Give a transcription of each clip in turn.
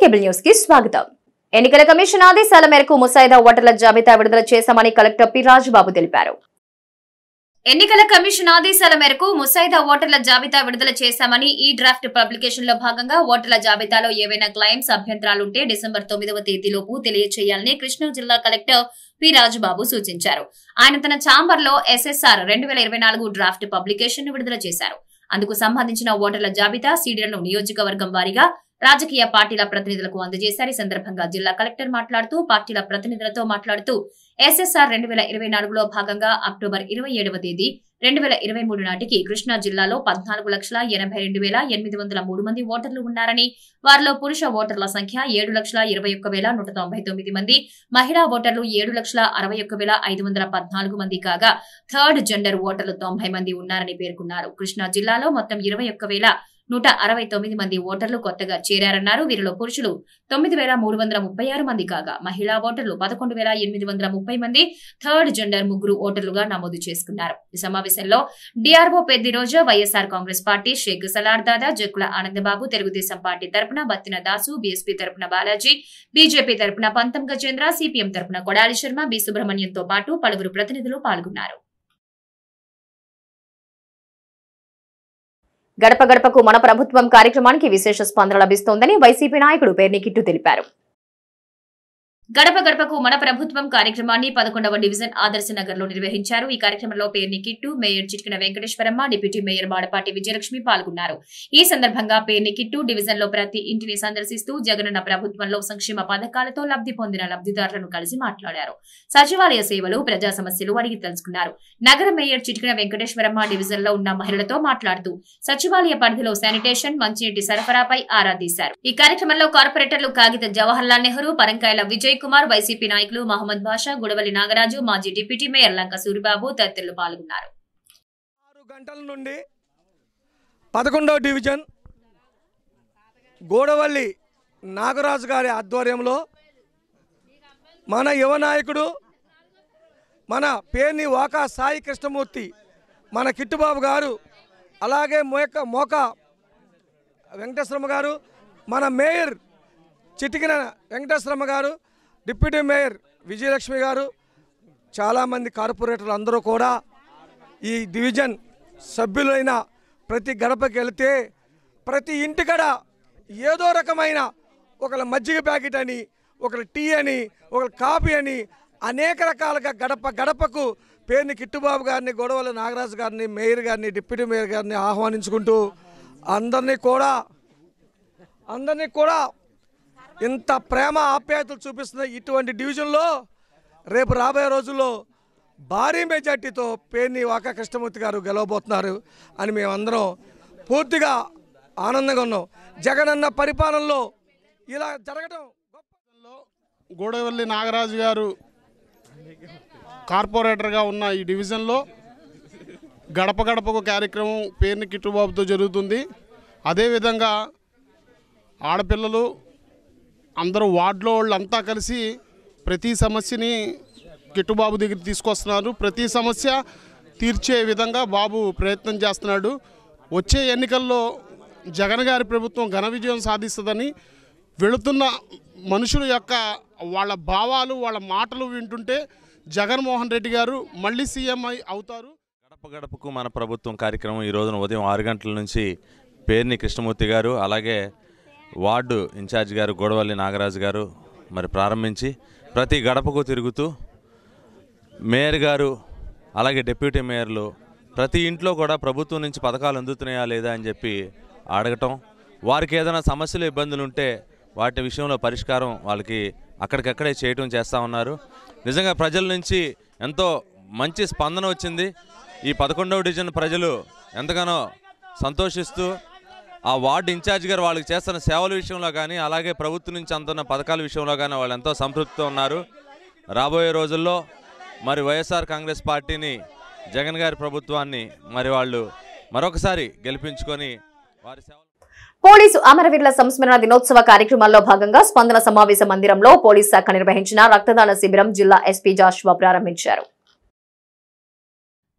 Cable news కి స్వాగతం ఎన్నికల కమిషన్ ఆదేశాల మేరకు ముసాయిదా ఓటర్ల జాబితా విడుదల చేశామని కలెక్టర్ పి రాజుబాబు తెలిపారు ఎన్నికల కమిషన్ ఆదేశాల మేరకు ముసాయిదా ఓటర్ల జాబితా విడుదల చేశామని ఈ డ్రాఫ్ట్ పబ్లికేషన్ లో భాగంగా ఓటర్ల జాబితాలో ఏవైనా క్లైమ్స్ అభ్యంతరాలుంటే డిసెంబర్ తొమ్మిదవ తేదీలోపు తెలియచేయాలని కృష్ణా జిల్లా కలెక్టర్ పి రాజుబాబు సూచించారు ఆయన తన ఛాంబర్ లో ఎస్ఎస్ఆర్ రెండు వేల ఇరవై నాలుగు డ్రాఫ్ట్ పబ్లికేషన్ ను విడుదల చేశారు అందుకు సంబంధించిన ఓటర్ల జాబితా సీడీలను నియోజకవర్గం వారీగా రాజకీయ పార్టీల ప్రతినిధులకు అందజేశారు ఈ సందర్భంగా జిల్లా కలెక్టర్ మాట్లాడుతూ పార్టీల ప్రతినిధులతో మాట్లాడుతూ ఎస్ఎస్ఆర్ రెండు వేల ఇరవై నాలుగులో భాగంగా అక్టోబర్ ఇరవై ఏడవ తేదీ రెండు వేల ఇరవై మూడు నాటికి కృష్ణా జిల్లాలో పద్నాలుగు లక్షల ఎనభై రెండు వేల ఎనిమిది వందల మూడు మంది ఓటర్లు ఉన్నారని వారిలో పురుష ఓటర్ల సంఖ్య ఏడు లక్షల ఇరవై ఒక్క వేల నూట తొంభై తొమ్మిది మంది మహిళా ఓటర్లు ఏడు లక్షల అరవై ఒక్క వేల ఐదు వందల పద్నాలుగు మంది కాగా థర్డ్ జెండర్ ఓటర్లు తొంభై మంది ఉన్నారని పేర్కొన్నారు కృష్ణా జిల్లాలో మొత్తం ఇరవై ఒక్క వేల నూట అరవై తొమ్మిది మంది ఓటర్లు కొత్తగా చేరారన్నారు వీరిలో పురుషులు తొమ్మిది వేల మూడు వందల ముప్పై ఆరు మంది కాగా మహిళా ఓటర్లు పదకొండు వేల ఎనిమిది వందల ముప్పై మంది థర్డ్ జెండర్ ముగ్గురు ఓటర్లుగా నమోదు చేసుకున్నారు ఈ సమావేశంలో DRO Peddi Roja YSR Congress party Sheikh Salar Dada Jakkula Anandababu Telugudesam party తరపున బత్తిన దాసు బీఎస్పీ తరపున బాలాజీ బీజేపీ తరపున పంతం గజేంద్ర సిపిఎం తరపున కొడాలి శర్మ బి సుబ్రహ్మణ్యంతో పాటు పలువురు ప్రతినిధులు పాల్గొన్నారు గడప గడపకు మన ప్రభుత్వం కార్యక్రమానికి విశేష స్పందన లభిస్తోందని వైసీపీ నాయకుడు పేర్ని కిట్టు తెలిపారు గడప గడపకు మన ప్రభుత్వం కార్యక్రమాన్ని పదకొండవ డివిజన్ ఆదర్శ నగర్ లో నిర్వహించారు ఈ కార్యక్రమంలో Perni Kittu mayor Chitkina Venkateswaramma deputy mayor Madapati Vijayalakshmi పాల్గొన్నారు ఈ సందర్భంగా పేర్ని కిట్టు డివిజన్ లో ప్రతి ఇంటిని సందర్శిస్తూ జగనన్న ప్రభుత్వంలో సంక్షేమ పథకాలతో లబ్ధి పొందిన లబ్ధిదారులను కలిసి మాట్లాడారు సచివాలయ సేవలు ప్రజా సమస్యలు అడిగి తెలుసుకున్నారు నగర మేయర్ చిట్కిన వెంకటేశ్వరమ్మ డివిజన్ లో ఉన్న మహిళలతో మాట్లాడుతూ సచివాలయ పరిధిలో శానిటేషన్ మంచినీటి సరఫరాపై ఆరా తీశారు ఈ కార్యక్రమంలో కార్పొరేటర్లు కాగిత జవహర్లాల్ నెహ్రూ పరంకాయల విజయ్ కుమార్ వైసీపీ నాయకులు మహమ్మద్ బాషా గుడవల్లి నాగరాజు మాజీ డిప్యూటీ మేయర్ లంక సూరిబాబు తదితరులు పాల్గొన్నారు ఆరు గంటల నుండి పదకొండవ డివిజన్ గోడవల్లి నాగరాజు గారి ఆధ్వర్యంలో మన యువ నాయకుడు మన పేర్ని వాకా సాయి కృష్ణమూర్తి మన కిట్టుబాబు గారు అలాగే మోక మోక వెంకటేశ్వరమ్మ గారు మన మేయర్ చిటికిన వెంకటేశ్వరమ్మ గారు డిప్యూటీ మేయర్ విజయలక్ష్మి గారు చాలామంది కార్పొరేటర్లు అందరూ కూడా ఈ డివిజన్ సభ్యులైన ప్రతి గడపకి వెళితే ప్రతి ఇంటికడ ఏదో రకమైన ఒకళ్ళ మజ్జిగ ప్యాకెట్ అని ఒకళ్ళ టీ అని ఒకళ్ళ కాఫీ అని అనేక రకాలుగా గడప గడపకు పేరుని కిట్టుబాబు గారిని గొడవల నాగరాజు గారిని మేయర్ గారిని డిప్యూటీ మేయర్ గారిని ఆహ్వానించుకుంటూ అందరినీ కూడా అందరినీ కూడా ఇంత ప్రేమ ఆప్యాయతలు చూపిస్తున్న ఇటువంటి డివిజన్లో రేపు రాబోయే రోజుల్లో భారీ మెజార్టీతో పేర్ని వాకా కృష్ణమూర్తి గారు గెలవబోతున్నారు అని మేమందరం పూర్తిగా ఆనందంగా ఉన్నాం జగనన్న పరిపాలనలో ఇలా జరగడం గొప్ప గూడవల్లి నాగరాజు గారు కార్పొరేటర్గా ఉన్న ఈ డివిజన్లో గడప గడపకు కార్యక్రమం పేరుని కిట్టుబాబుతో జరుగుతుంది అదేవిధంగా ఆడపిల్లలు అందరూ వార్డులో వాళ్ళంతా కలిసి ప్రతి సమస్యని కిట్టుబాబు దగ్గర తీసుకొస్తున్నారు ప్రతి సమస్య తీర్చే విధంగా బాబు ప్రయత్నం చేస్తున్నాడు వచ్చే ఎన్నికల్లో జగన్ గారి ప్రభుత్వం ఘన విజయం సాధిస్తుందని వెళుతున్న మనుషుల యొక్క వాళ్ళ భావాలు వాళ్ళ మాటలు వింటుంటే జగన్మోహన్ రెడ్డి గారు మళ్ళీ సీఎం అయి అవుతారు గడప గడపకు మన ప్రభుత్వం కార్యక్రమం ఈ రోజున ఉదయం ఆరు గంటల నుంచి పేర్ని కృష్ణమూర్తి గారు అలాగే వార్డు ఇన్ఛార్జ్ గారు గోడవల్లి నాగరాజు గారు మరి ప్రారంభించి ప్రతి గడపకు తిరుగుతూ మేయర్ గారు అలాగే డిప్యూటీ మేయర్లు ప్రతి ఇంట్లో కూడా ప్రభుత్వం నుంచి పథకాలు అందుతున్నాయా లేదా అని చెప్పి అడగటం వారికి ఏదైనా సమస్యలు ఇబ్బందులు ఉంటే వాటి విషయంలో పరిష్కారం వాళ్ళకి అక్కడికక్కడే చేయటం చేస్తూ ఉన్నారు నిజంగా ప్రజల నుంచి ఎంతో మంచి స్పందన వచ్చింది ఈ పదకొండవ డివిజన్ ప్రజలు ఎంతగానో సంతోషిస్తూ ఆ వార్డు ఇన్ఛార్జ్ గారు వాళ్ళకి చేస్తున్న సేవల విషయంలో కానీ అలాగే ప్రభుత్వం నుంచి అందుతున్న పథకాల విషయంలో కానీ వాళ్ళు ఎంతో సంతృప్తితో ఉన్నారు రాబోయే రోజుల్లో మరి వైఎస్ఆర్ కాంగ్రెస్ పార్టీని జగన్ గారి ప్రభుత్వాన్ని మరి వాళ్ళు మరొకసారి గెలిపించుకొని వారి సేవలు పోలీసు అమరవీరుల సంస్మరణ దినోత్సవ కార్యక్రమాల్లో భాగంగా స్పందన సమావేశ మందిరంలో పోలీస్ శాఖ నిర్వహించిన రక్తదాన శిబిరం జిల్లా ఎస్పీ జాషువా ప్రారంభించారు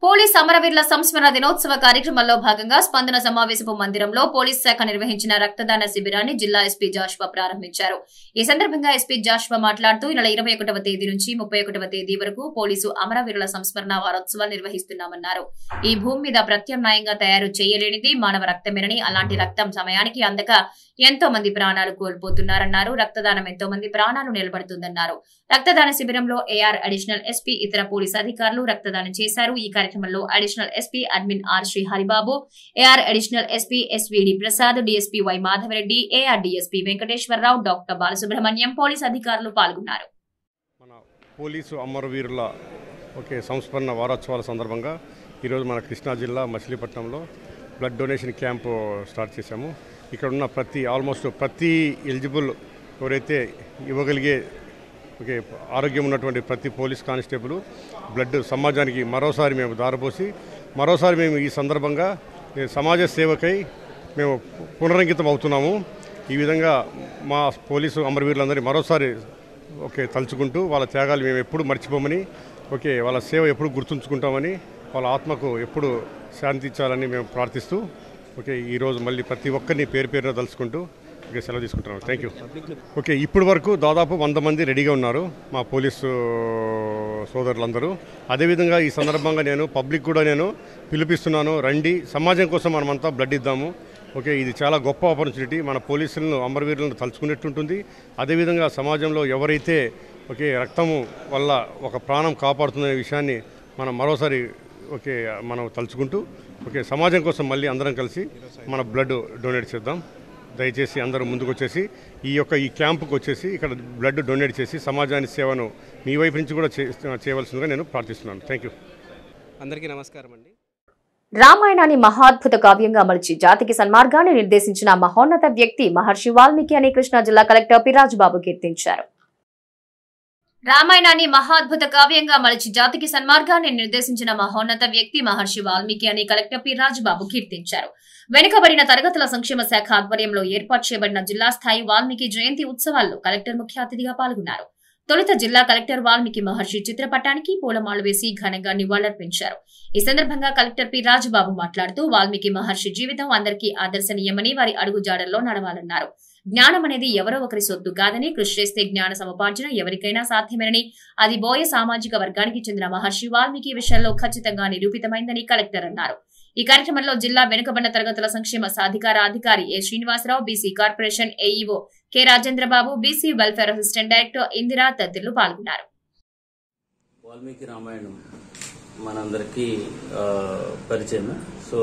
పోలీస్ అమరవీరుల సంస్మరణ దినోత్సవ కార్యక్రమంలో భాగంగా స్పందన సమావేశపు మందిరంలో పోలీస్ శాఖ నిర్వహించిన రక్తదాన శిబిరాన్ని జిల్లా ఎస్పీ జాషువా ప్రారంభించారు ఈ సందర్భంగా ఎస్పీ జాషువా మాట్లాడుతూ ఈ నెల ఇరవై ఒకటవ తేదీ నుంచి ముప్పై ఒకటవ తేదీ వరకు పోలీసు అమరవీరుల సంస్మరణ వారోత్సవాలు నిర్వహిస్తున్నామన్నారు ఈ భూమి మీద ప్రత్యామ్నాయంగా తయారు చేయలేనిది మానవ రక్తమేనని అలాంటి రక్తం సమయానికి అందక ఎంతో మంది ప్రాణాలు కోల్పోతున్నారన్నారు రక్తదానం ఎంతో మంది ప్రాణాలు నిలబడుతుందన్నారు రక్తదాన శిబిరంలో ఏఆర్ అడిషనల్ ఎస్పీ ఇతర పోలీస్ అధికారులు రక్తదానం చేశారు ఈ కార్యక్రమంలో additional SP admin R Sri Haribabu AR additional SP SVD Prasad DSP Y Madhavareddy AR DSP Venkateswararao doctor Balasubrahmanyam police అధికారులు పాల్గొన్నారు మన పోలీసు అమరవీరుల ఓకే సంస్మరణ వారోత్సవాల సందర్భంగా ఈరోజు మన కృష్ణా జిల్లా మచిలీపట్నంలో బ్లడ్ డొనేషన్ క్యాంపు స్టార్ట్ చేశాము ఇక్కడ ఉన్న ప్రతి ఆల్మోస్ట్ ప్రతి ఎలిజిబుల్ ఎవరైతే ఇవ్వగలిగే ఓకే ఆరోగ్యం ఉన్నటువంటి ప్రతి పోలీస్ కానిస్టేబుల్ బ్లడ్ సమాజానికి మరోసారి మేము దారపోసి మరోసారి మేము ఈ సందర్భంగా ఏ, సమాజ సేవకై మేము పునరంకితం అవుతున్నాము ఈ విధంగా మా పోలీసు అమరవీరులందరినీ మరోసారి ఓకే తలుచుకుంటూ వాళ్ళ త్యాగాలు మేము ఎప్పుడు మర్చిపోమని ఓకే వాళ్ళ సేవ ఎప్పుడు గుర్తుంచుకుంటామని వాళ్ళ ఆత్మకు ఎప్పుడు శాంతించాలని మేము ప్రార్థిస్తూ ఓకే ఈరోజు మళ్ళీ ప్రతి ఒక్కరిని పేరు పేరున తలుచుకుంటూ ఓకే సెలవు తీసుకుంటున్నాను థ్యాంక్ యూ ఓకే ఇప్పటి వరకు దాదాపు వంద మంది రెడీగా ఉన్నారు మా పోలీసు సోదరులందరూ అదేవిధంగా ఈ సందర్భంగా నేను పబ్లిక్ కూడా నేను పిలిపిస్తున్నాను రండి సమాజం కోసం మనమంతా బ్లడ్ ఇద్దాము ఓకే ఇది చాలా గొప్ప ఆపర్చునిటీ మన పోలీసులను అమరవీరులను తలుచుకునేట్టుంటుంది అదేవిధంగా సమాజంలో ఎవరైతే ఓకే రక్తము వల్ల ఒక ప్రాణం కాపాడుతుందనే విషయాన్ని మనం మరోసారి ఓకే మనం తలుచుకుంటూ ఓకే సమాజం కోసం మళ్ళీ అందరం కలిసి మన బ్లడ్ డొనేట్ చేద్దాం దయచేసి అందరూ ముందుకు వచ్చేసి ఈ యొక్క ఈ క్యాంపుకి వచ్చేసి ఇక్కడ బ్లడ్ డొనేట్ చేసి సమాజాన్ని సేవను మీ వైపు నుంచి కూడా చే- చేయవలసిందిగా నేను ప్రార్థిస్తున్నాను థ్యాంక్ యూ అందరికీ నమస్కారం అండి రామాయణాన్ని మహాద్భుత కావ్యంగా మలిచి జాతికి సన్మార్గాన్ని నిర్దేశించిన మహోన్నత వ్యక్తి మహర్షి వాల్మీకి అని కృష్ణా జిల్లా కలెక్టర్ పిరాజ్ బాబు కీర్తించారు రామాయణాన్ని మహాద్భుత కావ్యంగా మలిచి జాతికి సన్మార్గాన్ని నిర్దేశించిన మహోన్నత వ్యక్తి మహర్షి వాల్మీకి అని కలెక్టర్ పి రాజుబాబు కీర్తించారు వెనుకబడిన తరగతుల సంక్షేమ శాఖ ఆధ్వర్యంలో ఏర్పాటు చేయబడిన జిల్లా స్థాయి వాల్మీకి జయంతి ఉత్సవాల్లో కలెక్టర్ ముఖ్య అతిథిగా పాల్గొన్నారు తొలుత జిల్లా కలెక్టర్ వాల్మీకి మహర్షి చిత్రపటానికి పూలమాలు వేసి ఘనంగా నివాళులర్పించారు ఈ సందర్భంగా కలెక్టర్ పి రాజుబాబు మాట్లాడుతూ వాల్మీకి మహర్షి జీవితం అందరికీ ఆదర్శనీయమని వారి అడుగుజాడల్లో నడవాలన్నారు జ్ఞానం అనేది ఎవరో ఒకరి సొత్తు కాదని కృషి చేస్తే జ్ఞాన సముపార్జన ఎవరికైనా సాధ్యమేనని అది బోయ సామాజిక వర్గానికి చెందిన మహర్షి వాల్మీకి విషయంలో ఖచ్చితంగా నిరూపితమైందని కలెక్టర్ అన్నారు ఈ కార్యక్రమంలో జిల్లా వెనుకబడిన తరగతుల సంక్షేమ సాధికార అధికారి A Srinivasarao BC corporation AEO K Rajendrababu BC welfare assistant director Indira తదితరులు పాల్గొన్నారు వాల్మీకి రామాయణం మనందరికీ ఆ, పరిచయమే సో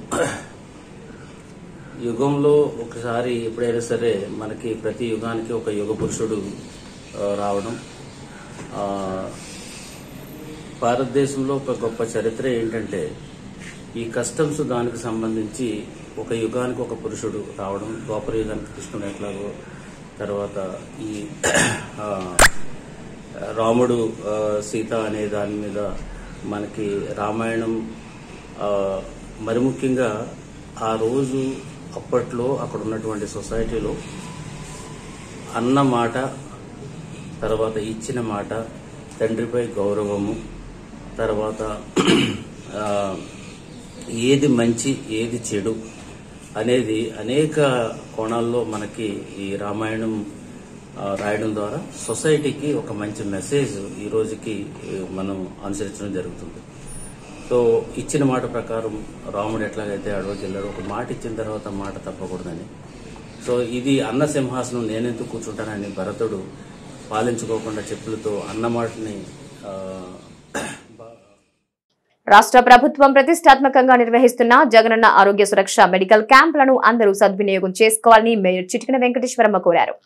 యుగంలో ఒకసారి ఎప్పుడైనా సరే మనకి ప్రతి యుగానికి ఒక యుగ పురుషుడు ఆ, రావడం ఆ, భారతదేశంలో ఒక గొప్ప చరిత్ర ఏంటంటే ఈ కస్టమ్స్ దానికి సంబంధించి ఒక యుగానికి ఒక పురుషుడు రావడం ద్వాపర యుగానికి కృష్ణుడు ఎట్లాగో తర్వాత ఈ ఆ, రాముడు ఆ, సీత అనే దాని మీద మనకి రామాయణం ఆ, మరి ముఖ్యంగా ఆ రోజు అప్పట్లో అక్కడ ఉన్నటువంటి సొసైటీలో అన్న మాట తర్వాత ఇచ్చిన మాట తండ్రిపై గౌరవము తర్వాత ఆ, ఏది మంచి ఏది చెడు అనేది అనేక కోణాల్లో మనకి ఈ రామాయణం ఆ, రాయడం ద్వారా సొసైటీకి ఒక మంచి మెసేజ్ ఈ రోజుకి ఈ, మనం అనుసరించడం జరుగుతుంది సో ఇచ్చిన మాట ప్రకారం రాముడు ఎట్లాగైతే అడవికి వెళ్ళాడో ఒక మాట ఇచ్చిన తర్వాత మాట తప్పకూడదని సో ఇది అన్న సింహాసనం నేనెందుకు కూర్చుంటానని భరతుడు పాలించుకోకుండా చెప్పులతో అన్న మాటని ఆ, బా- రాష్ట్ర ప్రభుత్వం ప్రతిష్టాత్మకంగా నిర్వహిస్తున్న జగనన్న ఆరోగ్య సురక్ష మెడికల్ క్యాంపులను అందరూ సద్వినియోగం చేసుకోవాలని మేయర్ చిటికన వెంకటేశ్వరమ్మ కోరారు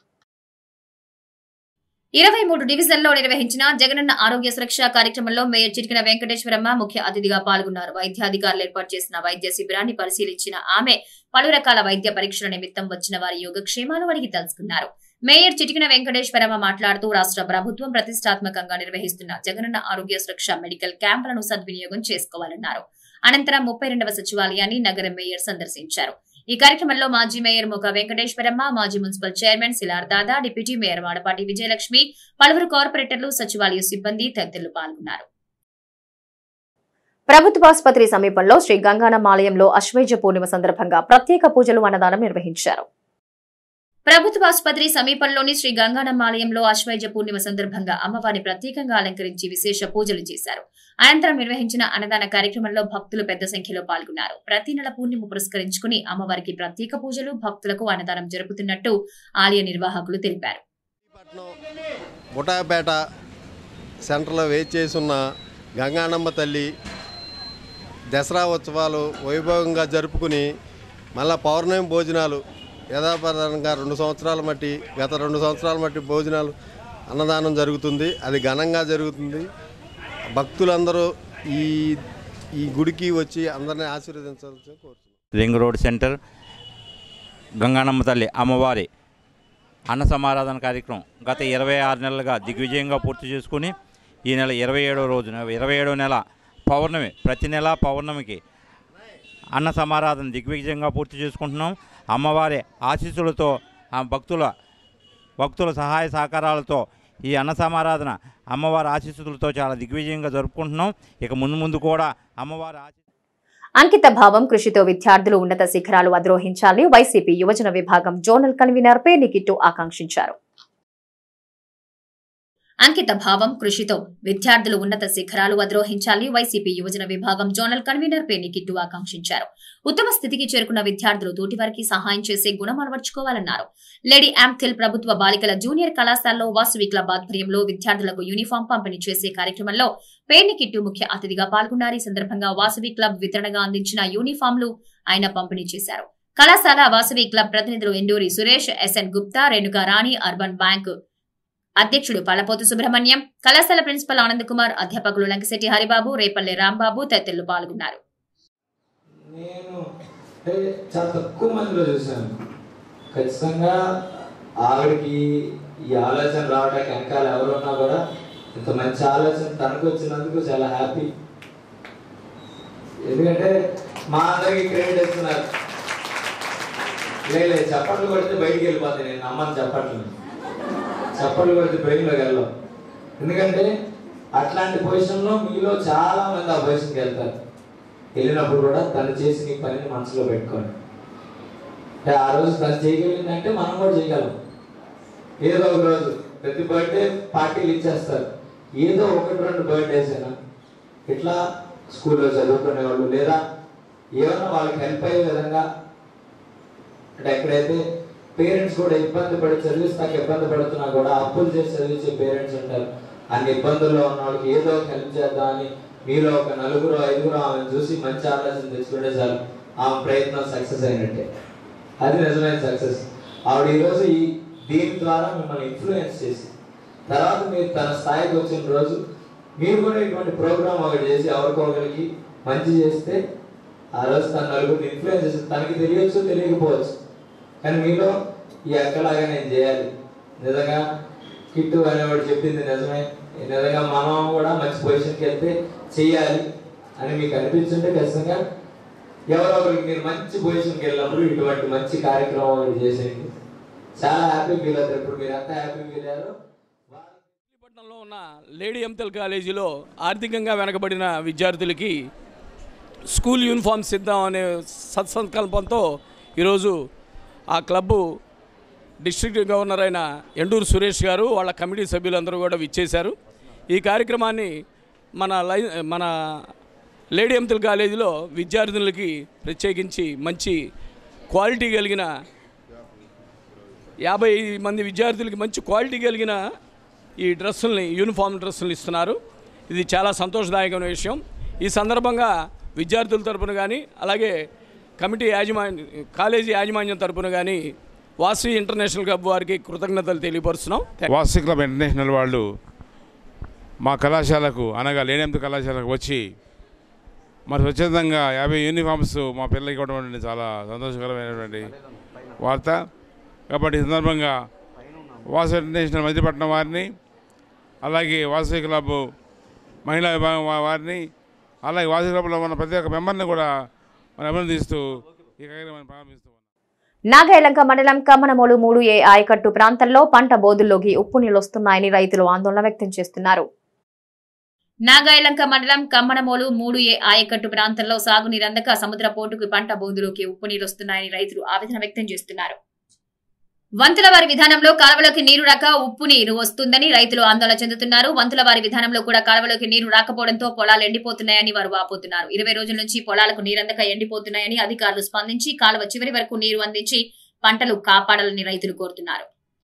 ఇరవై మూడు డివిజన్లో నిర్వహించిన జగనన్న ఆరోగ్య సురక్ష కార్యక్రమంలో మేయర్ చిటికన వెంకటేశ్వరమ్మ ముఖ్య అతిథిగా పాల్గొన్నారు వైద్యాధికారులు ఏర్పాటు చేసిన వైద్య శిబిరాన్ని పరిశీలించిన ఆమె పలు రకాల వైద్య పరీక్షల నిమిత్తం వచ్చిన వారి యోగక్షేమాలు అడిగి తెలుసుకున్నారు మేయర్ చిటికిన వెంకటేశ్వరమ్మ మాట్లాడుతూ రాష్ట్ర ప్రభుత్వం ప్రతిష్టాత్మకంగా నిర్వహిస్తున్న జగనన్న ఆరోగ్య సురక్ష మెడికల్ క్యాంపులను సద్వినియోగం చేసుకోవాలన్నారు అనంతరం ముప్పై రెండవ సచివాలయాన్ని నగర మేయర్ సందర్శించారు ఈ కార్యక్రమంలో మాజీ మేయర్ మొగ వెంకటేశ్వరమ్మ మాజీ municipal chairman Silar Dada deputy mayor Vadapati Vijayalakshmi పలువురు కార్పొరేటర్లు సచివాలయ సిబ్బంది తదితరులు పాల్గొన్నారు ప్రభుత్వాసుపత్రి సమీపంలో శ్రీ గంగానమ్మ ఆలయంలో అశ్వైజ పూర్ణిమ సందర్భంగా ప్రత్యేక పూజలు అన్నదానం నిర్వహించారు ప్రభుత్వ ఆసుపత్రి సమీపంలోని శ్రీ గంగానమ్మ ఆలయంలో అశ్వైజ పూర్ణిమ సందర్భంగా అమ్మవారిని ప్రత్యేకంగా అలంకరించి విశేష పూజలు చేశారు అనంతరం నిర్వహించిన అన్నదాన కార్యక్రమంలో భక్తులు పెద్ద సంఖ్యలో పాల్గొన్నారు ప్రతి నెల పూర్ణిమ పురస్కరించుకుని అమ్మవారికి ప్రత్యేక పూజలు భక్తులకు అన్నదానం జరుపుతున్నట్టు ఆలయ నిర్వాహకులు తెలిపారు పట్నం బుటాపేట సెంటర్లో వేచి చేస్తున్న గంగానమ్మ తల్లి దసరా ఉత్సవాలు వైభవంగా జరుపుకుని మళ్ళా పౌర్ణమి భోజనాలు యథాప్రధానంగా రెండు సంవత్సరాల మట్టి గత రెండు సంవత్సరాల మట్టి భోజనాలు అన్నదానం జరుగుతుంది అది ఘనంగా జరుగుతుంది భక్తులందరూ ఈ ఈ గుడికి వచ్చి అందరినీ ఆశీర్వదించాల్సి కోరుతున్నాను రింగ్ రోడ్ సెంటర్ గంగానమ్మ తల్లి అమ్మవారి అన్న సమారాధన కార్యక్రమం గత ఇరవై ఆరు నెలలుగా దిగ్విజయంగా పూర్తి చేసుకుని ఈ నెల ఇరవై ఏడవ రోజున ఇరవై ఏడవ నెల పౌర్ణమి ప్రతి నెల పౌర్ణమికి అన్న సమారాధన దిగ్విజయంగా పూర్తి చేసుకుంటున్నాం అమ్మవారి ఆశీస్సులతో ఆ భక్తుల భక్తుల సహాయ సహకారాలతో ఈ అన్న సమారాధన అమ్మవారి ఆశీస్సులతో చాలా దిగ్విజయంగా జరుపుకుంటున్నాం ఇక ముందు ముందు కూడా అమ్మవారి ఆశీ అంకిత భావం కృషితో విద్యార్థులు ఉన్నత శిఖరాలు అధిరోహించాలని వైసీపీ యువజన విభాగం జోనల్ కన్వీనర్ పేర్ని కిట్టు ఆకాంక్షించారు అంకిత భావం కృషితో విద్యార్థులు ఉన్నత శిఖరాలు అధిరోహించాలని వైసీపీ యువజన విభాగం జోనల్ కన్వీనర్ పేర్ని కిట్టు ఆకాంక్షించారు ఉత్తమ స్థితికి చేరుకున్న విద్యార్థులు తోటివారికి సహాయం చేసే గుణం అలవర్చుకోవాలన్నారు లేడీ యాంథిల్ ప్రభుత్వ బాలికల జూనియర్ కళాశాలలో వాసవి క్లబ్ ఆధ్వర్యంలో విద్యార్థులకు యూనిఫామ్ పంపిణీ చేసే కార్యక్రమంలో పేర్ని కిట్టు ముఖ్య అతిథిగా పాల్గొన్నారు ఈ సందర్భంగా వాసవి క్లబ్ వితరణగా అందించిన యూనిఫామ్లు ఆయన పంపిణీ చేశారు కళాశాల వాసవి క్లబ్ ప్రతినిధులు Enduri Suresh S N Gupta Renuka Rani urban bank అధ్యక్షుడు పల్లపోతు సుబ్రహ్మణ్యం కళాశాల ప్రిన్సిపల్ ఆనంద్ కుమార్ అధ్యాపకులు లంకిశెట్టి హరిబాబు రేపల్లె రాంబాబు తదితరులు పాల్గొన్నారు నేను అంటే చాలా తక్కువ మందిలో చూశాను ఖచ్చితంగా ఆవిడకి ఈ ఆలోచన రావడానికి వెనకాల ఎవరు ఉన్నా కూడా ఇంత మంచి ఆలోచన తనకు వచ్చినందుకు చాలా హ్యాపీ ఎందుకంటే మా అందరికి క్రెడిట్ ఇస్తున్నారు లేదు చప్పట్లు కొడితే బయటికి వెళ్ళిపోతాయి నేను నమ్మను చప్పట్లు చప్పట్లు కొడితే బ్రెయిన్లోకి వెళ్ళాం ఎందుకంటే అట్లాంటి పొజిషన్లో మీలో చాలా మంది ఆ పొజిషన్కి వెళ్తారు వెళ్ళినప్పుడు కూడా తను చేసిన ఈ పనిని మనసులో పెట్టుకోండి అంటే ఆ రోజు తను చేయగలిగిందంటే మనం కూడా చేయగలం ఏదో ఒక రోజు ప్రతి బర్త్డే పార్టీలు ఇచ్చేస్తారు ఏదో ఒకటి రెండు బర్త్డేస్ అయినా ఇట్లా స్కూల్లో చదువుకునే వాళ్ళు లేదా ఏమన్నా వాళ్ళకి హెల్ప్ అయ్యే విధంగా అంటే ఎక్కడైతే పేరెంట్స్ కూడా ఇబ్బంది పడి చదివిస్తాక ఇబ్బంది పడుతున్నా కూడా అప్పులు చేసి చదివించే పేరెంట్స్ ఉంటారు అన్ని ఇబ్బందుల్లో ఉన్న వాళ్ళకి ఏదో ఒక హెల్ప్ చేద్దామని మీలో ఒక నలుగురు ఐదుగురు ఆమెను చూసి మంచి ఆలోచన తెచ్చుకుంటే చాలు ఆమె ప్రయత్నం సక్సెస్ అయినట్టే అది నిజమైన సక్సెస్ ఆవిడ ఈరోజు ఈ దీని ద్వారా మిమ్మల్ని ఇన్ఫ్లుయెన్స్ చేసి తర్వాత మీరు తన స్థాయికి వచ్చిన రోజు మీరు కూడా ఇటువంటి ప్రోగ్రామ్ ఒకటి చేసి ఎవరికొకరికి మంచి చేస్తే ఆ రోజు తన నలుగురిని ఇన్ఫ్లుయెన్స్ చేసి తనకి తెలియచ్చు తెలియకపోవచ్చు కానీ మీలో ఈ అక్కలాగా నేను చేయాలి నిజంగా కిట్టు అనేవాడు చెప్పింది నిజమే నిజంగా మనం కూడా మంచి పొజిషన్కి వెళ్తే చెయ్యాలి అని మీకు అనిపించుంటే ఖచ్చితంగా ఎవరో ఒకరికి మీరు మంచి పొజిషన్కి వెళ్ళినప్పుడు ఇటువంటి మంచి కార్యక్రమం ఒకటి చేసేయండి చాలా హ్యాపీ ఫీల్ అవుతారు ఇప్పుడు మీరు ఎంత హ్యాపీ ఫీల్ అయ్యారో పట్టణంలో ఉన్న లేడీ ఎంతెల్ కాలేజీలో ఆర్థికంగా వెనకబడిన విద్యార్థులకి స్కూల్ యూనిఫామ్స్ ఇద్దాం అనే సత్సంకల్పంతో ఈరోజు ఆ క్లబ్బు డిస్ట్రిక్ట్ గవర్నర్ అయిన ఎండూరు సురేష్ గారు వాళ్ళ కమిటీ సభ్యులందరూ కూడా విచ్చేశారు ఈ కార్యక్రమాన్ని మన లై మన లేడీ ఎంతెల్ కాలేజీలో విద్యార్థులకి ప్రత్యేకించి మంచి క్వాలిటీ కలిగిన యాభై మంది విద్యార్థులకి మంచి క్వాలిటీ కలిగిన ఈ డ్రెస్సుల్ని యూనిఫామ్ డ్రెస్సులు ఇస్తున్నారు ఇది చాలా సంతోషదాయకమైన విషయం ఈ సందర్భంగా విద్యార్థుల తరపున కానీ అలాగే కమిటీ యాజమాన్య కాలేజీ యాజమాన్యం తరపున కానీ వాసవి ఇంటర్నేషనల్ క్లబ్ వారికి కృతజ్ఞతలు తెలియపరుస్తున్నాం థాంక్స్. వాసి క్లబ్ ఇంటర్నేషనల్ వాళ్ళు మా కళాశాలకు అనగా లేనెంత కళాశాలకు వచ్చి మరి స్వచ్ఛందంగా యాభై యూనిఫామ్స్ మా పిల్లలకి ఇవ్వడం అనేది చాలా సంతోషకరమైనటువంటి వార్త కాబట్టి ఈ సందర్భంగా వాసవి ఇంటర్నేషనల్ మధ్యపట్నం వారిని అలాగే వాసవి క్లబ్ మహిళా విభాగం వా- వారిని అలాగే వాసవి క్లబ్లో ఉన్న ప్రతి ఒక్క మెంబర్ని కూడా మనం అభినందిస్తూ ఈ కార్యక్రమాన్ని ప్రారంభిస్తున్నాం నాగాయలంక మండలం కమ్మనమోలు మూడు ఏ ఆయకట్టు ప్రాంతంలో పంట బోధుల్లోకి ఉప్పు నీళ్లు వస్తున్నాయని రైతులు ఆందోళన వ్యక్తం చేస్తున్నారు నాగాయలంక మండలం కమ్మనమోలు మూడు ఏ ఆయకట్టు ప్రాంతంలో సాగునీరందక సముద్ర పోటుకు పంట బోందులోకి ఉప్పు నీరు వస్తున్నాయని రైతులు ఆవేదన వ్యక్తం చేస్తున్నారు వంతుల వారి విధానంలో కాలువలోకి నీరు రాక ఉప్పు నీరు వస్తుందని రైతులు ఆందోళన చెందుతున్నారు వంతుల వారి విధానంలో కూడా కాలువలోకి నీరు రాకపోవడంతో పొలాలు ఎండిపోతున్నాయని వారు వాపోతున్నారు ఇరవై రోజుల నుంచి పొలాలకు నీరందక ఎండిపోతున్నాయని అధికారులు స్పందించి కాలువ చివరి వరకు నీరు అందించి పంటలు కాపాడాలని రైతులు కోరుతున్నారు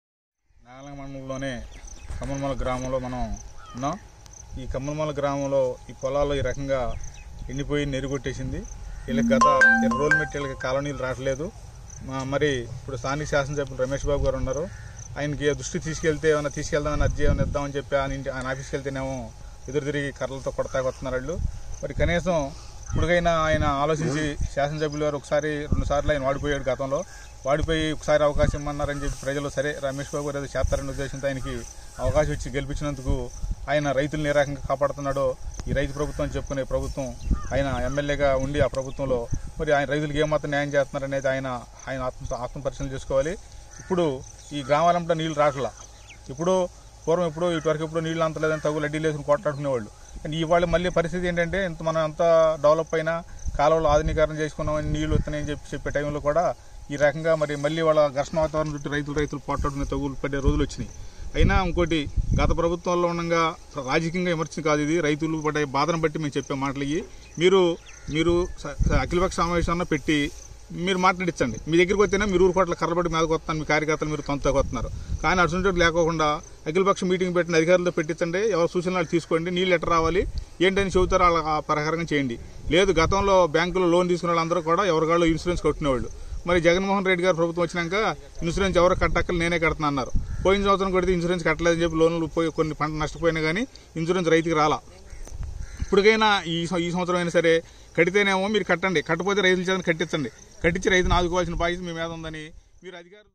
నాగలంగ మండలంలోనే కమ్మనమల గ్రామంలో మనం ఉన్నాం ఈ కమ్మనమల గ్రామంలో ఈ పొలాల్లో ఈ రకంగా ఎండిపోయి నీరు కొట్టేసింది వీళ్ళకి గత ఇరవై రోజులు పెట్టి వీళ్ళకి కాలువ నీళ్ళు రావట్లేదు మా- మరి ఇప్పుడు స్థానిక శాసనసభ్యులు రమేష్ బాబు గారు ఉన్నారు ఆయనకి దృష్టి తీసుకెళ్తే ఏమైనా తీసుకెళ్దామని అర్జీ ఏమైనా ఇద్దామని చెప్పి ఆయన ఇంటి ఆయన ఆఫీస్కి వెళ్తేనేమో ఎదురు తిరిగి కర్రలతో కొడతా కొడుతున్నారు వాళ్ళు మరి కనీసం ఇప్పటికైనా ఆయన ఆలోచించి శాసనసభ్యులు గారు ఒకసారి రెండు సార్లు ఆయన వాడిపోయాడు గతంలో వాడిపోయి ఒకసారి అవకాశం ఇమ్మన్నారని చెప్పి ప్రజలు సరే రమేష్ బాబు గారు ఏదో చేస్తారనే ఉద్దేశంతో ఆయనకి అవకాశం ఇచ్చి గెలిపించినందుకు ఆయన రైతులను ఏ రకంగా కాపాడుతున్నాడో ఈ రైతు ప్రభుత్వం అని చెప్పుకునే ప్రభుత్వం ఆయన ఎమ్మెల్యేగా ఉండి ఆ ప్రభుత్వంలో మరి ఆయన రైతులకు ఏమాత్రం న్యాయం చేస్తున్నారనేది ఆయన ఆయన ఆత్మ ఆత్మ పరిశీలన చేసుకోవాలి ఇప్పుడు ఈ గ్రామాలంతా నీళ్లు రావట్లా ఇప్పుడు పూర్వం ఇప్పుడు ఇటువరకు ఇప్పుడు నీళ్ళు అంతలేదని తగు లడ్డీలు వేసుకుని కొట్లాడుకునేవాళ్ళు కానీ ఇవాళ మళ్ళీ పరిస్థితి ఏంటంటే ఇంత మనం ఎంత డెవలప్ అయినా కాలువలు ఆధునీకరణ చేసుకున్నామని నీళ్లు వస్తున్నాయని చెప్పి చెప్పే టైంలో కూడా ఈ రకంగా మరి మళ్ళీ వాళ్ళ ఘర్షణ వాతావరణం చుట్టూ రైతులు రైతులు పోట్లాడుకునే తగులు పడే రోజులు వచ్చినాయి అయినా ఇంకోటి గత ప్రభుత్వంలో ఉండగా రాజకీయంగా విమర్శ కాదు ఇది రైతులు పడే బాధను బట్టి మేము చెప్పే మాటలు ఇవి మీరు మీరు స- స- అఖిలపక్ష సమావేశాన్ని పెట్టి మీరు మాట్లాడించండి మీ దగ్గరికి వస్తేనే మీరు ఊరు కోట్ల కర్రబడి మీదకి వస్తాను మీ కార్యకర్తలు మీరు తొంతకు వస్తున్నారు కానీ అటువంటి లేకోకుండా అఖిలపక్ష మీటింగ్ పెట్టిన అధికారులతో పెట్టించండి ఎవరు సూచనలు తీసుకోండి నీళ్ళు ఎట్ట రావాలి ఏంటని చెబుతారో వాళ్ళ ఆ ప్రకారంగా చేయండి లేదు గతంలో బ్యాంకులో లోన్ తీసుకున్న వాళ్ళందరూ కూడా ఎవరికాళ్ళు ఇన్సూరెన్స్ కట్టినవాళ్ళు మరి జగన్మోహన్ రెడ్డి గారు ప్రభుత్వం వచ్చినాక ఇన్సూరెన్స్ ఎవరు కట్టక్కలు నేనే కడుతున్నా అన్నారు పోయిన సంవత్సరం కొడితే ఇన్సూరెన్స్ కట్టలేదని చెప్పి లోన్లు పోయి కొన్ని పంట నష్టపోయినా కానీ ఇన్సూరెన్స్ రైతుకి రాలా ఇప్పటికైనా ఈ సం- ఈ సంవత్సరం అయినా సరే కడితేనేమో మీరు కట్టండి కట్టపోతే రైతుల చేత కట్టించండి కట్టించి రైతును ఆదుకోవాల్సిన బాధ్యత మీ మీద ఉందని మీరు అధికారులు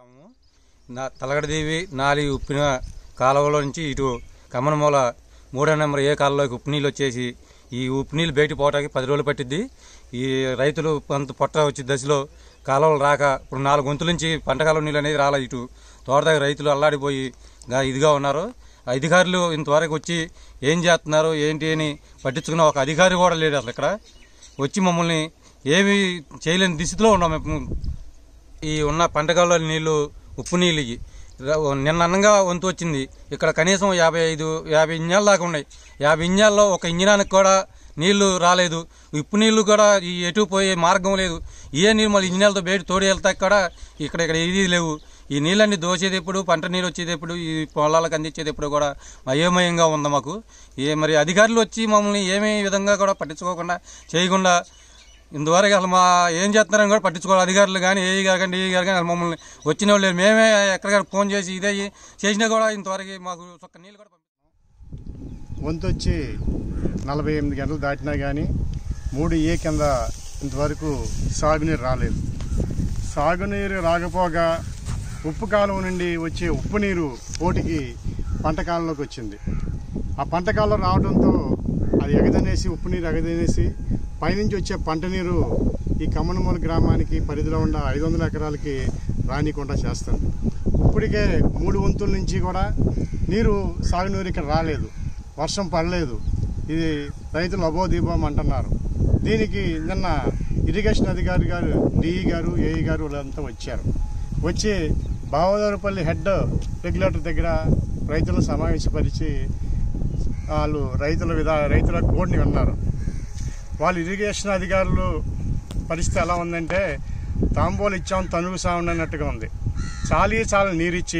నా తలగడదేవి నాలి ఉప్పిన కాలువలో నుంచి ఇటు కమ్మనమూల మూడో నెంబర్ ఏ కాలంలోకి ఉప్పు నీళ్ళు వచ్చేసి ఈ ఉప్పు నీళ్ళు బయట పోవడానికి పది రోజులు పట్టిద్ది ఈ రైతులు కొంత పొట్ట వచ్చే దశలో కాలువలు రాక ఇప్పుడు నాలుగు గొంతుల నుంచి పంట కాలువ నీళ్ళు అనేది రాలేదు ఇటు తోటదాకా రైతులు అల్లాడిపోయి గా ఇదిగా ఉన్నారు అధికారులు ఇంతవరకు వచ్చి ఏం చేస్తున్నారు ఏంటి అని పట్టించుకున్న ఒక అధికారి కూడా లేడు అసలు ఇక్కడ వచ్చి మమ్మల్ని ఏమీ చేయలేని దిశలో ఉన్నాం మేము ఈ ఉన్న పంటకాలలో నీళ్లు ఉప్పు నీళ్ళు ఇవి ర- నిన్న అన్నంగా వంతు వచ్చింది ఇక్కడ కనీసం యాభై ఐదు యాభై ఇంజాల దాకా ఉన్నాయి యాభై ఇంజాల్లో ఒక ఇంజనానికి కూడా నీళ్లు రాలేదు ఉప్పు నీళ్లు కూడా ఈ ఎటు పోయే మార్గం లేదు ఏ నీళ్ళు మళ్ళీ ఇంజనాలతో బయట తోడి వెళ్తా కూడా ఇక్కడ ఇక్కడ ఇది లేవు ఈ నీళ్ళన్నీ దోచేది ఎప్పుడు పంట నీరు వచ్చేది ఎప్పుడు ఈ పొలాలకు అందించేది ఎప్పుడు కూడా అయోమయంగా ఉంది మాకు ఏ మరి అధికారులు వచ్చి మమ్మల్ని ఏమీ విధంగా కూడా పట్టించుకోకుండా చేయకుండా ఇంతవరకు అసలు మా ఏం చేస్తున్నారని కూడా పట్టించుకోవాలి అధికారులు కానీ ఏ గారు కానీ ఏ గారు కానీ అసలు మమ్మల్ని వచ్చిన వాళ్ళు లేరు. మేమే ఎక్కడికక్కడ ఫోన్ చేసి ఇదే చేసినా కూడా ఇంతవరకు మాకు ఒక్క నీళ్ళు కూడా వంతు వచ్చి నలభై ఎనిమిది గంటలు దాటినా కానీ మూడు ఏ కింద ఇంతవరకు సాగునీరు రాలేదు సాగునీరు రాకపోగా ఉప్పు కాలువ నుండి వచ్చే ఉప్పు నీరు పోటీకి పంట కాలంలోకి వచ్చింది ఆ పంట కాలం రావడంతో అది ఎగదనేసి ఉప్పు నీరు ఎగదనేసి పైనుంచి వచ్చే పంట నీరు ఈ కమ్మనమూల గ్రామానికి పరిధిలో ఉన్న ఐదు వందల ఎకరాలకి రానికుండా చేస్తుంది ఇప్పటికే మూడు వంతుల నుంచి కూడా నీరు సాగునీరు ఇక్కడ రాలేదు వర్షం పడలేదు ఇది రైతులు అబోదీపం అంటున్నారు దీనికి నిన్న ఇరిగేషన్ అధికారి గారు డిఈ గారు ఏఈ గారు వాళ్ళంతా వచ్చారు వచ్చి బావదారుపల్లి హెడ్ రెగ్యులేటర్ దగ్గర రైతులను సమావేశపరిచి వాళ్ళు రైతుల విధా రైతుల కోడ్ని విన్నారు వాళ్ళు ఇరిగేషన్ అధికారులు పరిస్థితి ఎలా ఉందంటే తాంబూలు ఇచ్చాం తనుగు సాగుండి అన్నట్టుగా ఉంది చాలీ చాలా నీరిచ్చి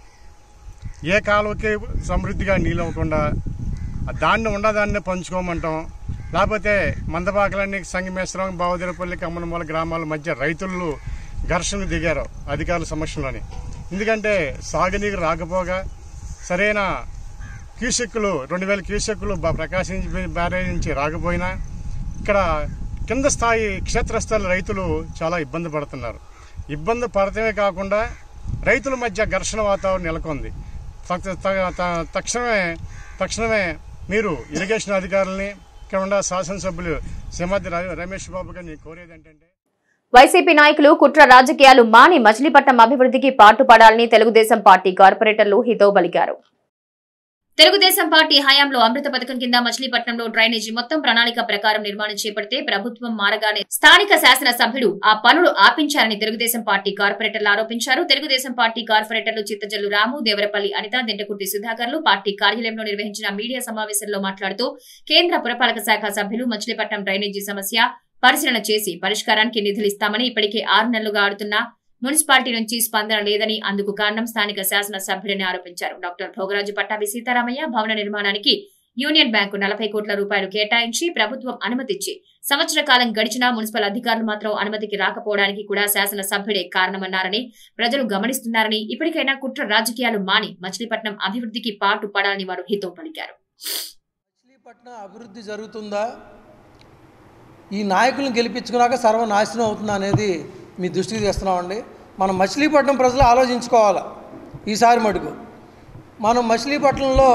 ఏ కాలువకి సమృద్ధిగా నీళ్ళు అవ్వకుండా దాన్ని ఉండదాన్ని పంచుకోమంటాం లేకపోతే మందపాకలన్నీ సంగమేశ్వరం బావదిరపల్లి కమ్మనమూల గ్రామాల మధ్య రైతులు ఘర్షణకు దిగారు అధికారుల సమక్షంలోని ఎందుకంటే సాగునీరు రాకపోగా సరైన క్యూసెక్కులు రెండు వేల క్యూసెక్కులు బా- ప్రకాశం బ్యారేజ్ నుంచి రాకపోయినా ఇక్కడ కింద స్థాయి క్షేత్రస్థాయి రైతులు చాలా ఇబ్బంది పడుతున్నారు ఇబ్బంది పడటమే కాకుండా రైతుల మధ్య ఘర్షణ వాతావరణం నెలకొంది తక్ష- త- త- తక్షణమే తక్షణమే మీరు ఇరిగేషన్ అధికారులని ఇక్కడ ఉన్న శాసనసభ్యులు శ్రీమతి ర- రమేష్ బాబు గారిని కోరేది ఏంటంటే వైసీపీ నాయకులు కుట్ర రాజకీయాలు మాని మచిలీపట్నం అభివృద్ధికి పాటుపడాలని తెలుగుదేశం పార్టీ కార్పొరేటర్లు హితవు పలికారు తెలుగుదేశం పార్టీ హయాంలో అమృత పథకం కింద మచిలీపట్నంలో డ్రైనేజీ మొత్తం ప్రణాళిక ప్రకారం నిర్మాణం చేపడితే ప్రభుత్వం మారగానే స్థానిక శాసన సభ్యుడు ఆ పనులు ఆపించారని తెలుగుదేశం పార్టీ కార్పొరేటర్లు ఆరోపించారు తెలుగుదేశం పార్టీ కార్పొరేటర్లు చిత్తజల్లు రాము దేవరపల్లి అనిత దింటకుర్తి సుధాకర్లు పార్టీ కార్యాలయంలో నిర్వహించిన మీడియా సమావేశంలో మాట్లాడుతూ కేంద్ర పురపాలక శాఖ సభ్యులు మచిలీపట్నం డ్రైనేజీ సమస్య పరిశీలన చేసి పరిష్కారానికి నిధులిస్తామని ఇప్పటికే ఆరు నెలలుగా ఆడుతున్న మున్సిపాలిటీ నుంచి స్పందన లేదని అందుకు కారణం స్థానిక శాసన సభ్యులని ఆరోపించారు డాక్టర్ భోగరాజు పట్టాభి సీతారామయ్య భవన నిర్మాణానికి యూనియన్ బ్యాంకు నలభై కోట్ల రూపాయలు కేటాయించి ప్రభుత్వం అనుమతిచ్చి సంవత్సర కాలం గడిచినా మున్సిపల్ అధికారులు మాత్రం అనుమతికి రాకపోవడానికి కూడా శాసన సభ్యుడే కారణమన్నారని ప్రజలు గమనిస్తున్నారని ఇప్పటికైనా కుట్ర రాజకీయాలు మాని మచిలీపట్నం అభివృద్ధికి పాటు పడాలని వారు హితో పలికారు మచిలీపట్నం అభివృద్ధి జరుగుతుందా ఈ నాయకులను గెలిపించుకున్నాక సర్వనాశనం అవుతుందా అనేది మీ దృష్టికి తెస్తున్నామండి మనం మచిలీపట్నం ప్రజలు ఆలోచించుకోవాలి ఈసారి మటుకు మనం మచిలీపట్నంలో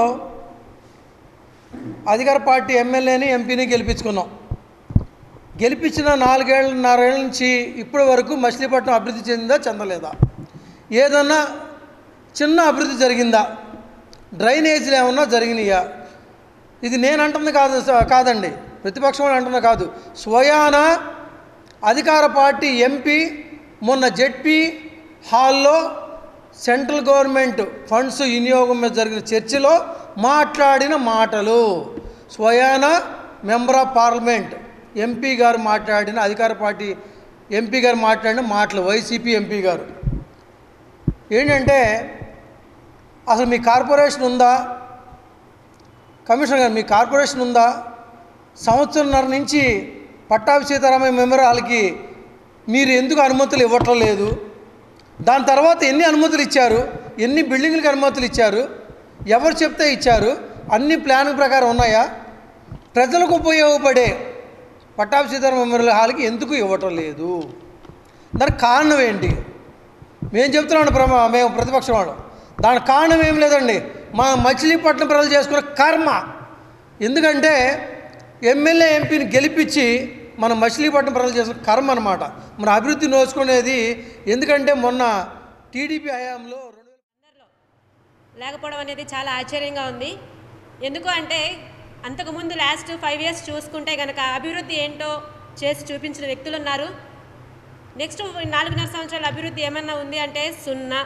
అధికార పార్టీ ఎమ్మెల్యేని ఎంపీని గెలిపించుకున్నాం గెలిపించిన నాలుగేళ్ళన్నరేళ్ళ నుంచి ఇప్పటి వరకు మచిలీపట్నం అభివృద్ధి చెందిందా చెందలేదా ఏదన్నా చిన్న అభివృద్ధి జరిగిందా డ్రైనేజీలు ఏమన్నా జరిగినాయా ఇది నేను అంటుంది కాదు స- కాదండి ప్రతిపక్షం వాళ్ళు అంటుంది కాదు స్వయాన అధికార పార్టీ ఎంపీ మొన్న జెడ్పీ హాల్లో సెంట్రల్ గవర్నమెంట్ ఫండ్స్ వినియోగం మీద జరిగిన చర్చలో మాట్లాడిన మాటలు స్వయాన మెంబర్ ఆఫ్ పార్లమెంట్ ఎంపీ గారు మాట్లాడిన అధికార పార్టీ ఎంపీ గారు మాట్లాడిన మాటలు వైసీపీ ఎంపీ గారు ఏంటంటే అసలు మీ కార్పొరేషన్ ఉందా కమిషనర్ గారు మీ కార్పొరేషన్ ఉందా సంవత్సరంన్నర నుంచి పట్టాభి సీతారామయ్య మెమోరియల్కి మీరు ఎందుకు అనుమతులు ఇవ్వటం లేదు దాని తర్వాత ఎన్ని అనుమతులు ఇచ్చారు ఎన్ని బిల్డింగ్లకు అనుమతులు ఇచ్చారు ఎవరు చెప్తే ఇచ్చారు అన్ని ప్లాన్ ప్రకారం ఉన్నాయా ప్రజలకు ఉపయోగపడే పట్టాభి సీతారామ మెమోరియల్ హాల్కి ఎందుకు ఇవ్వటం లేదు దానికి కారణం ఏంటి మేము చెప్తున్నాం ప్రమ మేము ప్రతిపక్షం వాళ్ళు దానికి కారణం ఏం లేదండి మా మచిలీపట్నం ప్రజలు చేసుకున్న కర్మ ఎందుకంటే ఎమ్మెల్యే ఎంపీని గెలిపించి మన మచిలీపట్నం ప్రజలు చేసుకున్న కర్మ అనమాట మన అభివృద్ధి నోచుకునేది ఎందుకంటే మొన్న టీడీపీ హయాంలో లేకపోవడం అనేది చాలా ఆశ్చర్యంగా ఉంది ఎందుకు అంటే అంతకుముందు లాస్ట్ ఫైవ్ ఇయర్స్ చూసుకుంటే కనుక అభివృద్ధి ఏంటో చేసి చూపించిన వ్యక్తులు ఉన్నారు నెక్స్ట్ నాలుగున్నర సంవత్సరాల అభివృద్ధి ఏమన్నా ఉంది అంటే సున్నా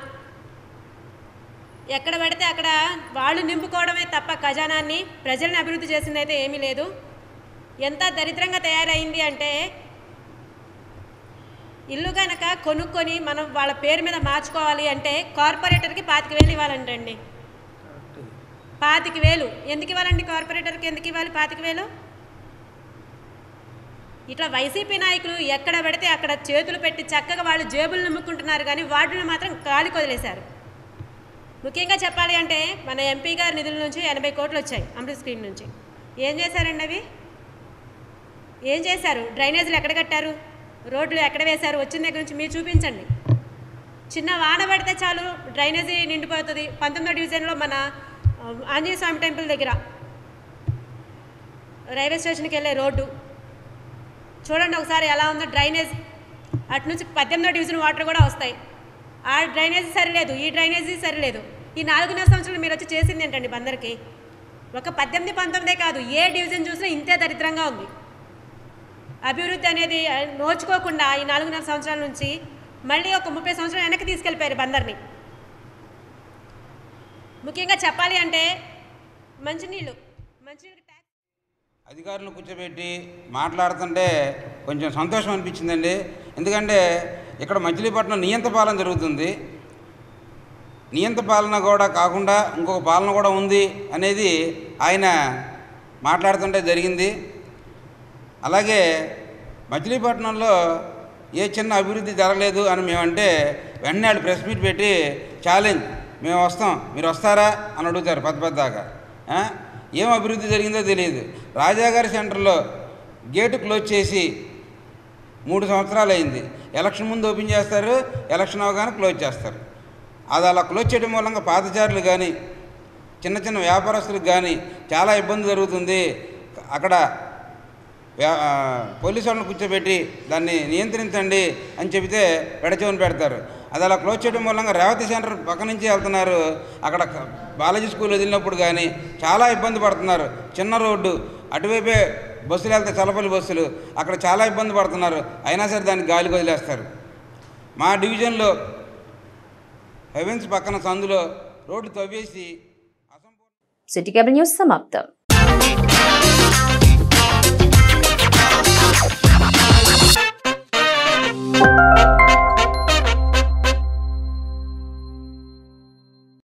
ఎక్కడ పడితే అక్కడ వాళ్ళు నింపుకోవడమే తప్ప ఖజానాన్ని ప్రజల్ని అభివృద్ధి చేసింది అయితే ఏమీ లేదు ఎంత దరిద్రంగా తయారైంది అంటే ఇల్లు కనుక కొనుక్కొని మనం వాళ్ళ పేరు మీద మార్చుకోవాలి అంటే కార్పొరేటర్కి పాతిక వేలు ఇవ్వాలంటండి పాతిక వేలు ఎందుకు ఇవ్వాలండి కార్పొరేటర్కి ఎందుకు ఇవ్వాలి పాతిక వేలు ఇట్లా వైసీపీ నాయకులు ఎక్కడ పడితే అక్కడ చేతులు పెట్టి చక్కగా వాళ్ళు జేబులు నిమ్ముకుంటున్నారు కానీ వాటిని మాత్రం గాలి కొదిలేశారు ముఖ్యంగా చెప్పాలి అంటే మన ఎంపీ గారి నిధుల నుంచి ఎనభై కోట్లు వచ్చాయి అమృత్ స్క్రీన్ నుంచి ఏం చేశారండి అవి ఏం చేశారు డ్రైనేజీలు ఎక్కడ కట్టారు రోడ్లు ఎక్కడ వేశారు వచ్చిన దగ్గర నుంచి మీరు చూపించండి చిన్న వాన పడితే చాలు డ్రైనేజీ నిండిపోతుంది పంతొమ్మిదో డివిజన్లో మన ఆ, ఆంజనేయ స్వామి టెంపుల్ దగ్గర రైల్వే స్టేషన్కి వెళ్ళే రోడ్డు చూడండి ఒకసారి ఎలా ఉందో డ్రైనేజ్ అటు నుంచి పద్దెనిమిదో డివిజన్ వాటర్ కూడా వస్తాయి ఆ డ్రైనేజీ సరిలేదు ఈ డ్రైనేజీ సరిలేదు ఈ నాలుగున్నర సంవత్సరాలు మీరు వచ్చి చేసింది ఏంటండి బందర్కి ఒక పద్దెనిమిది పంతొమ్మిదే కాదు ఏ డివిజన్ చూసినా ఇంతే దరిద్రంగా ఉంది అభివృద్ధి అనేది ఆ, నోచుకోకుండా ఈ నాలుగున్నర సంవత్సరాల నుంచి మళ్ళీ ఒక ముప్పై సంవత్సరాలు వెనక్కి తీసుకెళ్ళిపోయారు బందర్ని ముఖ్యంగా చెప్పాలి అంటే మంచినీళ్ళు మంచినీళ్ళు అధికారులను కూర్చోబెట్టి మాట్లాడుతుంటే కొంచెం సంతోషం అనిపించిందండి ఎందుకంటే ఇక్కడ మచిలీపట్నం నియంత పాలన జరుగుతుంది నియంత పాలన కూడా కాకుండా ఇంకొక పాలన కూడా ఉంది అనేది ఆయన మాట్లాడుతుంటే జరిగింది అలాగే మచిలీపట్నంలో ఏ చిన్న అభివృద్ధి జరగలేదు అని మేమంటే వెంటనే వాళ్ళు ప్రెస్ మీట్ పెట్టి ఛాలెంజ్ మేము వస్తాం మీరు వస్తారా అని అడుగుతారు పెద్ద పెద్దగా ఆ? ఏం అభివృద్ధి జరిగిందో తెలియదు రాజాగారి సెంటర్లో గేటు క్లోజ్ చేసి మూడు సంవత్సరాలు అయింది ఎలక్షన్ ముందు ఓపెన్ చేస్తారు ఎలక్షన్ అవగానే క్లోజ్ చేస్తారు అది అలా క్లోజ్ చేయడం మూలంగా పాదచారులు కానీ చిన్న చిన్న వ్యాపారస్తులకు కానీ చాలా ఇబ్బంది జరుగుతుంది అక్కడ వ్యా- ఆ, పోలీసు వాళ్ళని కూర్చోబెట్టి దాన్ని నియంత్రించండి అని చెబితే పెడచెవిని పెడతారు అది అలా క్లోజ్ చేయడం మూలంగా రేవతి సెంటర్ పక్క నుంచి వెళ్తున్నారు అక్కడ క- బాలాజీ స్కూల్ వదిలినప్పుడు కానీ చాలా ఇబ్బంది పడుతున్నారు చిన్న రోడ్డు అటువైపే బస్సులు వెళ్తే చల్లపల్లి బస్సులు అక్కడ చాలా ఇబ్బంది పడుతున్నారు అయినా సరే దాన్ని గాలికి వదిలేస్తారు మా డివిజన్లో హెవెన్స్ పక్కన సందులో రోడ్డు తవ్వేసి సిటీ కేబుల్ న్యూస్ సమాప్తం